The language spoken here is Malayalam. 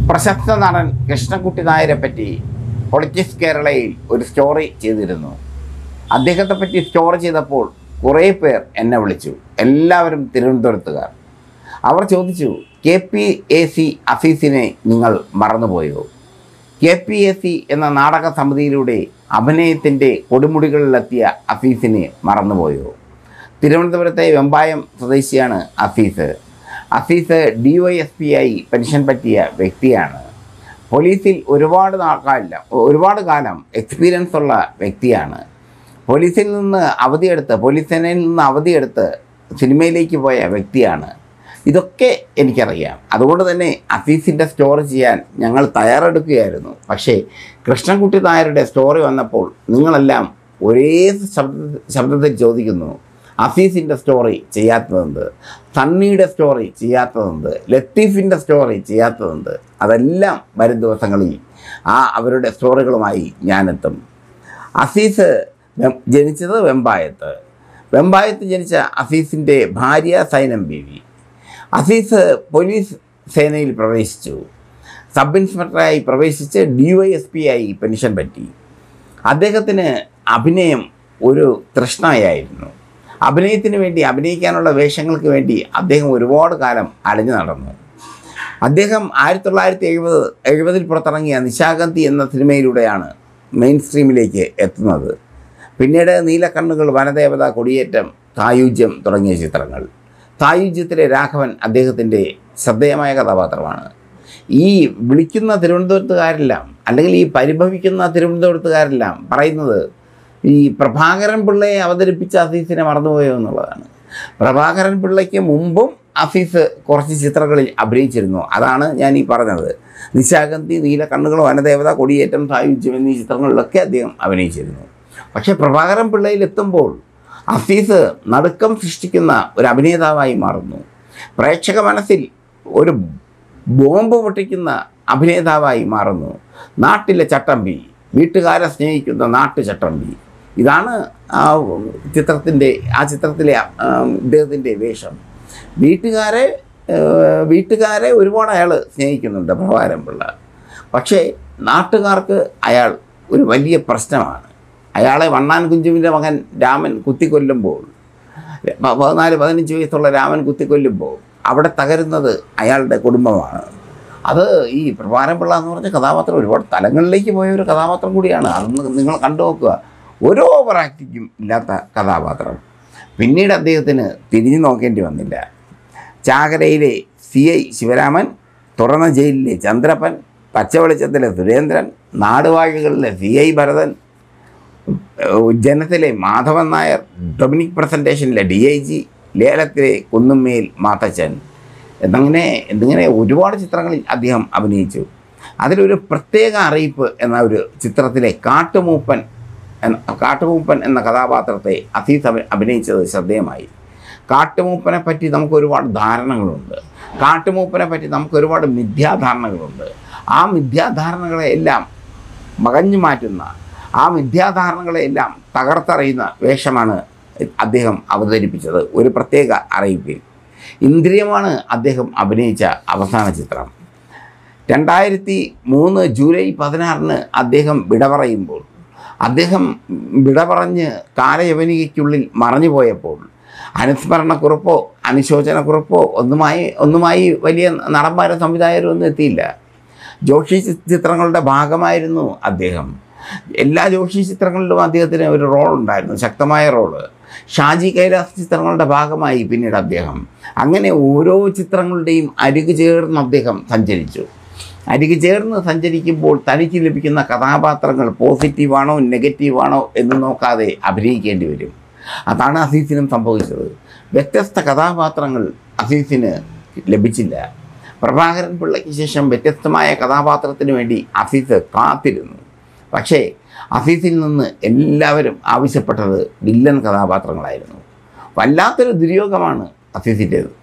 പ്രശസ്ത നടൻ കൃഷ്ണൻകുട്ടി നായരെ പറ്റി പൊളിറ്റിക്സ് കേരളയിൽ ഒരു സ്റ്റോറി ചെയ്തിരുന്നു അദ്ദേഹത്തെ പറ്റി സ്റ്റോറി ചെയ്തപ്പോൾ കുറേ പേർ എന്നെ വിളിച്ചു എല്ലാവരും തിരുവനന്തപുരത്തുകാർ അവർ ചോദിച്ചു കെ പി എ സി അസീസിനെ നിങ്ങൾ മറന്നുപോയോ കെ പി എ സി എന്ന നാടക സമിതിയിലൂടെ അഭിനയത്തിൻ്റെ കൊടുമുടികളിലെത്തിയ അസീസിനെ മറന്നുപോയോ തിരുവനന്തപുരത്തെ വെമ്പായം സ്വദേശിയാണ് Azeez Azeez D Y S P ആയി പെൻഷൻ പറ്റിയ വ്യക്തിയാണ് പോലീസിൽ ഒരുപാട് നാ- കാലം ഒരുപാട് കാലം എക്സ്പീരിയൻസ് ഉള്ള വ്യക്തിയാണ് പോലീസിൽ നിന്ന് അവധിയെടുത്ത് പോലീസ് സേനയിൽ നിന്ന് അവധിയെടുത്ത് സിനിമയിലേക്ക് പോയ വ്യക്തിയാണ് ഇതൊക്കെ എനിക്കറിയാം അതുകൊണ്ട് തന്നെ അസീസിൻ്റെ സ്റ്റോറി ചെയ്യാൻ ഞങ്ങൾ തയ്യാറെടുക്കുകയായിരുന്നു പക്ഷേ കൃഷ്ണൻകുട്ടി നായരുടെ സ്റ്റോറി വന്നപ്പോൾ നിങ്ങളെല്ലാം ഒരേ ശബ്ദ ശബ്ദത്തിൽ ചോദിക്കുന്നു അസീസിൻ്റെ സ്റ്റോറി ചെയ്യാത്തതെന്ത് സണ്ണിയുടെ സ്റ്റോറി ചെയ്യാത്തതെന്ത് ലത്തീഫിൻ്റെ സ്റ്റോറി ചെയ്യാത്തതെന്ത് അതെല്ലാം വരും ദിവസങ്ങളിൽ ആ അവരുടെ സ്റ്റോറികളുമായി ഞാനെത്തും അസീസ് വെ- ജനിച്ചത് വെമ്പായത്ത് വെമ്പായത്ത് ജനിച്ച അസീസിൻ്റെ ഭാര്യ സൈനം ബീവി അസീസ് പോലീസ് സേനയിൽ പ്രവേശിച്ചു സബ് ഇൻസ്പെക്ടറായി പ്രവേശിച്ച് ഡി വൈ എസ് പി ആയി പെൻഷൻ പറ്റി അദ്ദേഹത്തിന് അഭിനയം ഒരു തൃഷ്ണയായിരുന്നു അഭിനയത്തിന് വേണ്ടി അഭിനയിക്കാനുള്ള വേഷങ്ങൾക്ക് വേണ്ടി അദ്ദേഹം ഒരുപാട് കാലം അലഞ്ഞു നടന്നു അദ്ദേഹം ആയിരത്തി തൊള്ളായിരത്തി എഴുപത് എഴുപതിൽ പുറത്തിറങ്ങിയ നിശാഗന്ധി എന്ന സിനിമയിലൂടെയാണ് മെയിൻ സ്ട്രീമിലേക്ക് എത്തുന്നത് പിന്നീട് നീലക്കണ്ണുകൾ വനദേവത കൊടിയേറ്റം തായുജ്യം തുടങ്ങിയ ചിത്രങ്ങൾ തായുജ്യത്തിലെ രാഘവൻ അദ്ദേഹത്തിൻ്റെ ശ്രദ്ധേയമായ കഥാപാത്രമാണ് ഈ വിളിക്കുന്ന തിരുവനന്തപുരത്തുകാരെല്ലാം അല്ലെങ്കിൽ ഈ പരിഭവിക്കുന്ന തിരുവനന്തപുരത്തുകാരെല്ലാം പറയുന്നത് ഈ പ്രഭാകരൻ പിള്ളയെ അവതരിപ്പിച്ച അസീസിനെ മറന്നുപോയോ എന്നുള്ളതാണ് പ്രഭാകരൻ പിള്ളയ്ക്ക് മുമ്പും അസീസ് കുറച്ച് ചിത്രങ്ങളിൽ അഭിനയിച്ചിരുന്നു അതാണ് ഞാൻ ഈ പറഞ്ഞത് നിശാഗന്ധി നീലക്കണ്ണുകൾ വനദേവത കൊടിയേറ്റം സായുജ്യം എന്നീ ചിത്രങ്ങളിലൊക്കെ അദ്ദേഹം അഭിനയിച്ചിരുന്നു പക്ഷേ പ്രഭാകരൻ പിള്ളയിൽ എത്തുമ്പോൾ അസീസ് നടുക്കം സൃഷ്ടിക്കുന്ന ഒരു അഭിനേതാവായി മാറുന്നു പ്രേക്ഷക മനസ്സിൽ ഒരു ബോംബ് പൊട്ടിക്കുന്ന അഭിനേതാവായി മാറുന്നു നാട്ടിലെ ചട്ടമ്പി വീട്ടുകാരെ സ്നേഹിക്കുന്ന നാട്ടു ചട്ടമ്പി ഇതാണ് ആ ചിത്രത്തിൻ്റെ ആ ചിത്രത്തിലെ ആ, ഇദ്ദേഹത്തിൻ്റെ വേഷം വീട്ടുകാരെ ആ, വീട്ടുകാരെ ഒരുപാട് അയാൾ സ്നേഹിക്കുന്നുണ്ട് പ്രഭാകരൻ പിള്ള പക്ഷേ നാട്ടുകാർക്ക് അയാൾ ഒരു വലിയ പ്രശ്നമാണ് അയാളെ വണ്ണാൻ കുഞ്ചുവിൻ്റെ മകൻ രാമൻ കുത്തിക്കൊല്ലുമ്പോൾ പ- പതിനാല് പതിനഞ്ച് വയസ്സുള്ള രാമൻ കുത്തിക്കൊല്ലുമ്പോൾ അവിടെ തകരുന്നത് അയാളുടെ കുടുംബമാണ് അത് ഈ പ്രഭാരം പിള്ള എന്ന് പറഞ്ഞ കഥാപാത്രം ഒരുപാട് തലങ്ങളിലേക്ക് പോയ ഒരു കഥാപാത്രം കൂടിയാണ് അതൊന്ന് നിങ്ങൾ കണ്ടു നോക്കുക ഒരു ഓവർ ആക്ടിങ്ങും ഇല്ലാത്ത കഥാപാത്രം പിന്നീട് അദ്ദേഹത്തിന് തിരിഞ്ഞു നോക്കേണ്ടി വന്നില്ല ചാകരയിലെ സി ഐ ശിവരാമൻ തുറന്ന ജയിലിലെ ചന്ദ്രപ്പൻ പച്ചവെളിച്ചത്തിലെ സുരേന്ദ്രൻ നാടുവാഴികളിലെ സി ഐ ഭരതൻ ഉജ്ജനത്തിലെ മാധവൻ നായർ ഡൊമിനിക് പ്രസൻറ്റേഷനിലെ ഡി ഐ ജി ലേലത്തിലെ കുന്നുമ്മേൽ മാത്തച്ചൻ എന്നങ്ങനെ എന്നിങ്ങനെ ഒരുപാട് ചിത്രങ്ങളിൽ അദ്ദേഹം അഭിനയിച്ചു അതിലൊരു പ്രത്യേക അറിയിപ്പ് എന്ന ഒരു ചിത്രത്തിലെ കാട്ടുമൂപ്പൻ എന്ന കാട്ടുമൂപ്പൻ എന്ന കഥാപാത്രത്തെ അസീസ് അഭി- അഭിനയിച്ചത് ശ്രദ്ധേയമായി കാട്ടുമൂപ്പനെ പറ്റി നമുക്ക് ഒരുപാട് ധാരണകളുണ്ട് കാട്ടുമൂപ്പനെ പറ്റി നമുക്ക് ഒരുപാട് മിഥ്യാധാരണകളുണ്ട് ആ മിഥ്യാധാരണകളെ എല്ലാം മകഞ്ഞു മാറ്റുന്ന ആ മിഥ്യാധാരണകളെല്ലാം തകർത്തറിയുന്ന വേഷമാണ് അദ്ദേഹം അവതരിപ്പിച്ചത് ഒരു പ്രത്യേക അറിയിപ്പിൽ ഇന്ദ്രിയമാണ് അദ്ദേഹം അഭിനയിച്ച അവസാന ചിത്രം രണ്ടായിരത്തി മൂന്ന് ജൂലൈ പതിനാറിന് അദ്ദേഹം വിട പറയുമ്പോൾ അദ്ദേഹം വിട പറഞ്ഞ് കാലയവനികയ്ക്കുള്ളിൽ മറഞ്ഞുപോയപ്പോൾ അനുസ്മരണക്കുറിപ്പോ അനുശോചനക്കുറിപ്പോ ഒന്നുമായി ഒന്നുമായി വലിയ നടന്മാരും സംവിധായകരും ഒന്നും എത്തിയില്ല ജോഷി ചി- ചിത്രങ്ങളുടെ ഭാഗമായിരുന്നു അദ്ദേഹം എല്ലാ ജോഷി ചിത്രങ്ങളിലും അദ്ദേഹത്തിന് ഒരു റോൾ ഉണ്ടായിരുന്നു ശക്തമായ റോള് ഷാജി കൈലാസ് ചിത്രങ്ങളുടെ ഭാഗമായി പിന്നീട് അദ്ദേഹം അങ്ങനെ ഓരോ ചിത്രങ്ങളുടെയും അരികു ചേർന്ന് അദ്ദേഹം സഞ്ചരിച്ചു അരികു ചേർന്ന് സഞ്ചരിക്കുമ്പോൾ തനിക്ക് ലഭിക്കുന്ന കഥാപാത്രങ്ങൾ പോസിറ്റീവാണോ നെഗറ്റീവാണോ എന്ന് നോക്കാതെ അഭിനയിക്കേണ്ടി വരും അതാണ് അസീസിനും സംഭവിച്ചത് വ്യത്യസ്ത കഥാപാത്രങ്ങൾ അസീസിന് ലഭിച്ചില്ല പ്രഭാകരൻ പിള്ളയ്ക്ക് ശേഷം വ്യത്യസ്തമായ കഥാപാത്രത്തിന് വേണ്ടി അസീസ് കാത്തിരുന്നു പക്ഷേ അസീസിൽ നിന്ന് എല്ലാവരും ആവശ്യപ്പെട്ടത് വില്ലൻ കഥാപാത്രങ്ങളായിരുന്നു വല്ലാത്തൊരു ദുര്യോഗമാണ് അസീസിൻ്റേത്